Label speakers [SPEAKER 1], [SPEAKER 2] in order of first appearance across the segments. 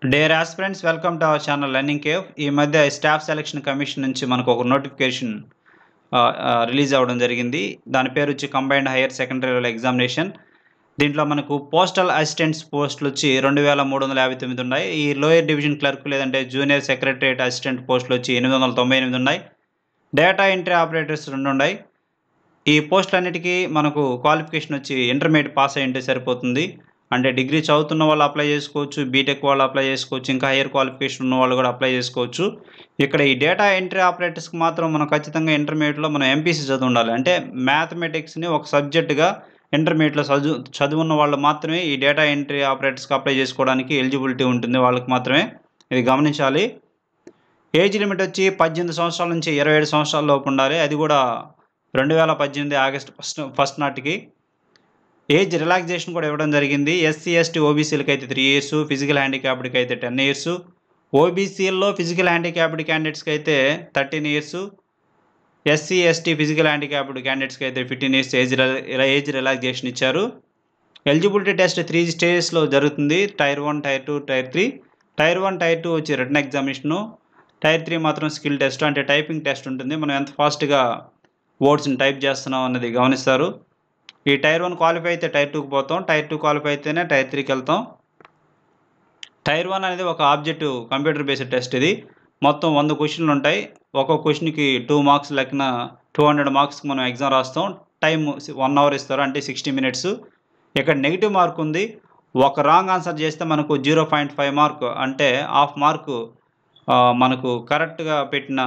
[SPEAKER 1] dare aspirants welcome to our channel learning cave ఈ మధ్య staff selection commission నుంచి మనకు ఒక నోటిఫికేషన్ రిలీజ్ అవ్వడం జరిగింది దాని పేరు వచ్చి combined higher secondary level examination దీంట్లో మనకు పోస్టల్ అసిస్టెంట్స్ పోస్టులు వచ్చి రెండు వేల మూడు వందల యాభై తొమ్మిది ఉన్నాయి ఈ లోయర్ డివిజన్ క్లర్క్ లేదంటే జూనియర్ సెక్రటరియట్ అసిస్టెంట్ పోస్టులు వచ్చి ఎనిమిది వందల తొంభై ఎనిమిది ఉన్నాయి డేటా ఎంట్రీ ఆపరేటర్స్ రెండు ఉన్నాయి ఈ పోస్టులన్నిటికీ మనకు క్వాలిఫికేషన్ వచ్చి ఇంటర్మీడియట్ పాస్ అయ్యి ఉంటే సరిపోతుంది అంటే డిగ్రీ చదువుతున్న వాళ్ళు అప్లై చేసుకోవచ్చు బీటెక్ వాళ్ళు అప్లై చేసుకోవచ్చు ఇంకా హైయర్ క్వాలిఫికేషన్ ఉన్న వాళ్ళు కూడా అప్లై చేసుకోవచ్చు ఇక్కడ ఈ డేటా ఎంట్రీ ఆపరేటర్స్కి మాత్రం మనం ఖచ్చితంగా ఇంటర్మీడియట్లో మనం ఎంపీసీ చదువు ఉండాలి అంటే మ్యాథమెటిక్స్ని ఒక సబ్జెక్టుగా ఇంటర్మీడియట్లో చదువు చదువున్న వాళ్ళు మాత్రమే ఈ డేటా ఎంట్రీ ఆపరేటర్స్కి అప్లై చేసుకోవడానికి ఎలిజిబిలిటీ ఉంటుంది వాళ్ళకి మాత్రమే ఇది గమనించాలి ఏజ్ లిమిట్ వచ్చి పద్దెనిమిది సంవత్సరాల నుంచి ఇరవై ఏడు సంవత్సరాల లోపు ఉండాలి అది కూడా రెండు వేల పద్దెనిమిది ఆగస్ట్ ఫస్ట్ ఫస్ట్ నాటికి ఏజ్ రిలాక్సేషన్ కూడా ఇవ్వడం జరిగింది ఎస్సీ ఎస్టీ ఓబీసీలకి అయితే త్రీ ఇయర్స్ ఫిజికల్ హ్యాండిక్యాప్డ్కి అయితే టెన్ ఇయర్స్ ఓబీసీల్లో ఫిజికల్ హ్యాండిక్యాప్డ్ క్యాండిడేట్స్కి అయితే thirteen years SC ST physical handicapped క్యాండిడేట్స్కి అయితే fifteen years age age relaxation ఇచ్చారు ఎలిజిబిలిటీ టెస్ట్ త్రీ స్టేజెస్లో జరుగుతుంది tier one tier two tier three tier one tier two వచ్చి రిటర్న్ ఎగ్జామినేషను టైర్ త్రీ మాత్రం స్కిల్ టెస్ట్ అంటే టైపింగ్ టెస్ట్ ఉంటుంది మనం ఎంత ఫాస్ట్గా వర్డ్స్ని టైప్ చేస్తున్నాం అన్నది గమనిస్తారు ఈ టైర్ వన్ క్వాలిఫై అయితే టైర్ టూకి పోతాం టైర్ టూ క్వాలిఫై అయితేనే టైర్ త్రీకి వెళ్తాం టైర్ వన్ అనేది ఒక ఆబ్జెక్టివ్ కంప్యూటర్ బేస్డ్ టెస్ట్ ఇది మొత్తం వంద క్వశ్చన్లు ఉంటాయి ఒక్కొక్క క్వశ్చన్కి టూ మార్క్స్ లెక్కన టూ హండ్రెడ్ మార్క్స్కి మనం ఎగ్జామ్ రాస్తాం టైం వన్ అవర్ ఇస్తారు అంటే సిక్స్టీ మినిట్స్ ఇక్కడ నెగిటివ్ మార్క్ ఉంది ఒక రాంగ్ ఆన్సర్ చేస్తే మనకు జీరో పాయింట్ ఫైవ్ మార్క్ అంటే హాఫ్ మార్కు మనకు కరెక్ట్గా పెట్టిన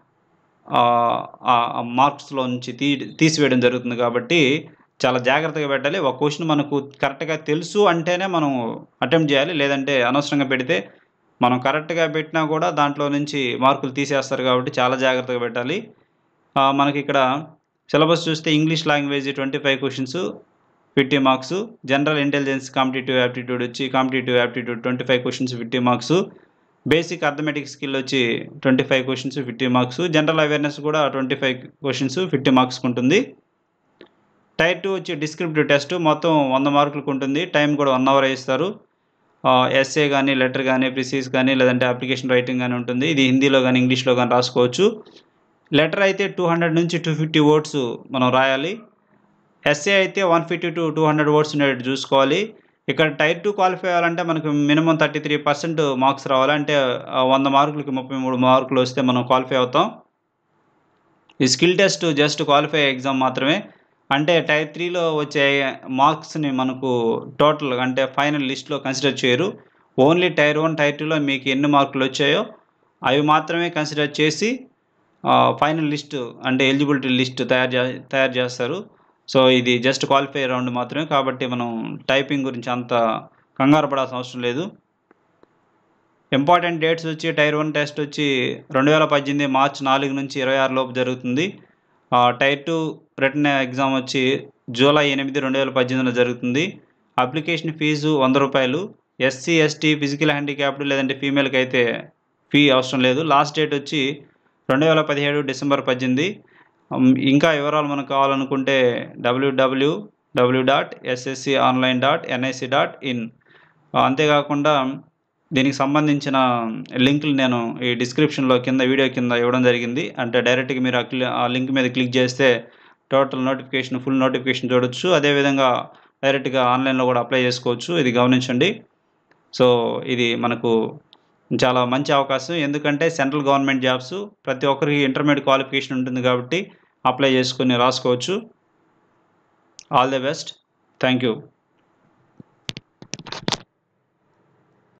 [SPEAKER 1] మార్క్స్లో నుంచి తీ తీసివేయడం జరుగుతుంది కాబట్టి చాలా జాగ్రత్తగా పెట్టాలి ఒక క్వశ్చన్ మనకు కరెక్ట్గా తెలుసు అంటేనే మనం అటెంప్ట్ చేయాలి లేదంటే అనవసరంగా పెడితే మనం కరెక్ట్గా పెట్టినా కూడా దాంట్లో నుంచి మార్కులు తీసేస్తారు కాబట్టి చాలా జాగ్రత్తగా పెట్టాలి మనకి ఇక్కడ సిలబస్ చూస్తే English language twenty five questions fifty marks general intelligence competitive aptitude వచ్చి competitive aptitude twenty five questions fifty marks basic arithmetic skill వచ్చి twenty five questions fifty marks general awareness కూడా ట్వంటీ ఫైవ్ క్వశ్చన్స్ ఫిఫ్టీ మార్క్స్కి ఉంటుంది tier two వచ్చి descriptive test మొత్తం వంద మార్కులకు ఉంటుంది టైం కూడా వన్ అవర్ ఇస్తారు ఎస్ఏ కానీ లెటర్ కానీ ప్రిసీస్ కానీ లేదంటే అప్లికేషన్ రైటింగ్ కానీ ఉంటుంది ఇది హిందీలో కానీ ఇంగ్లీష్లో కానీ రాసుకోవచ్చు లెటర్ అయితే టూ హండ్రెడ్ నుంచి టూ ఫిఫ్టీ వర్డ్స్ మనం రాయాలి ఎస్ఏ అయితే one fifty to two hundred words ఉండేది చూసుకోవాలి ఇక్కడ టైర్ టూ క్వాలిఫై అవ్వాలంటే మనకు minimum thirty three percent marks రావాలంటే వంద మార్కులకి ముప్పై మూడు మార్కులు వస్తే మనం క్వాలిఫై అవుతాం ఈ skill test just qualify exam మాత్రమే అంటే టైర్ త్రీలో వచ్చే మార్క్స్ని మనకు టోటల్ అంటే ఫైనల్ లిస్ట్లో కన్సిడర్ చేయరు ఓన్లీ టైర్ వన్ టైర్ టూలో మీకు ఎన్ని మార్కులు వచ్చాయో అవి మాత్రమే కన్సిడర్ చేసి ఫైనల్ లిస్ట్ అంటే ఎలిజిబిలిటీ లిస్ట్ తయారు చే తయారు చేస్తారు సో ఇది జస్ట్ క్వాలిఫై రౌండ్ మాత్రమే కాబట్టి మనం టైపింగ్ గురించి అంత కంగారు పడాల్సిన అవసరం లేదు ఇంపార్టెంట్ డేట్స్ వచ్చి టైర్ వన్ టెస్ట్ వచ్చి రెండు వేల పద్దెనిమిది మార్చ్ నాలుగు నుంచి ఇరవై ఆరు లోపు జరుగుతుంది టైర్ టూ రిటర్న్ ఎగ్జామ్ వచ్చి జూలై ఎనిమిది రెండు వేల పద్దెనిమిదిలో జరుగుతుంది అప్లికేషన్ ఫీజు వంద రూపాయలు ఎస్సీ ఎస్టీ ఫిజికల్ హ్యాండిక్యాప్డ్ లేదంటే ఫీమేల్కి అయితే ఫీ అవసరం లేదు లాస్ట్ డేట్ వచ్చి రెండు వేల పదిహేడు డిసెంబర్ పద్దెనిమిది ఇంకా వివరాలు మనకు కావాలనుకుంటే W W W dot SSC online dot NIC dot in అంతేకాకుండా దీనికి సంబంధించిన లింకులు నేను ఈ డిస్క్రిప్షన్లో కింద వీడియో కింద ఇవ్వడం జరిగింది అంటే డైరెక్ట్గా మీరు ఆ లింక్ మీద క్లిక్ చేస్తే టోటల్ నోటిఫికేషన్ ఫుల్ నోటిఫికేషన్ చూడొచ్చు అదేవిధంగా డైరెక్ట్గా ఆన్లైన్లో కూడా అప్లై చేసుకోవచ్చు ఇది గమనించండి సో ఇది మనకు చాలా మంచి అవకాశం ఎందుకంటే సెంట్రల్ గవర్నమెంట్ జాబ్స్ ప్రతి ఒక్కరికి ఇంటర్మీడియట్ క్వాలిఫికేషన్ ఉంటుంది కాబట్టి అప్లై చేసుకుని రాసుకోవచ్చు all the best thank you